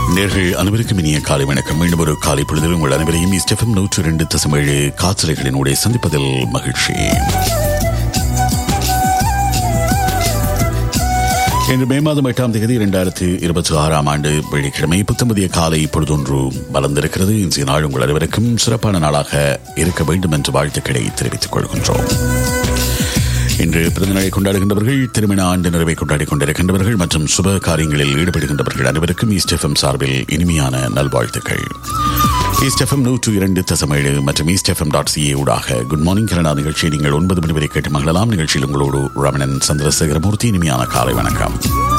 நேர்கள் அனைவருக்கும் இனிய காலை வணக்கம் மீண்டும் ஒரு காலை பொழுதில் உங்கள் அனைவரையும் இஸ்டெஃபம் நூற்று இரண்டு தசமேழு காற்றலைகளினூடே சந்திப்பதில் மகிழ்ச்சி இன்று மே மாதம் எட்டாம் தேதி இரண்டாயிரத்தி இருபத்தி ஆறாம் ஆண்டு வெள்ளிக்கிழமை புத்தமதிய காலை பொழுதொன்று வளர்ந்திருக்கிறது இன்றைய நாள் உங்கள் அனைவருக்கும் சிறப்பான நாளாக இருக்க வேண்டும் என்ற வாழ்த்துக்களை தெரிவித்துக் கொள்கின்றோம் இன்று பிறந்தநாளை கொண்டாடுகின்றவர்கள் திருமண ஆண்டு நிறைவை கொண்டாடிக் கொண்டிருக்கின்றவர்கள் மற்றும் சுப காரியங்களில் ஈடுபடுகின்றவர்கள் அனைவருக்கும் ஈஸ்டெஃபம் சார்பில் இனிமையான நல்வாழ்த்துக்கள் ஈஸ்டெஃபம் நூற்று இரண்டு தசமேழு மற்றும் ஈஸ்டெஃபம் டாட் சிஏ ஊடாக குட் மார்னிங் கனடா நிகழ்ச்சியை நீங்கள் ஒன்பது மணி வரை கேட்டு மகளலாம் நிகழ்ச்சியில் உங்களோடு ரமணன் சந்திரசேகரமூர்த்தி இனிமையான காலை வணக்கம்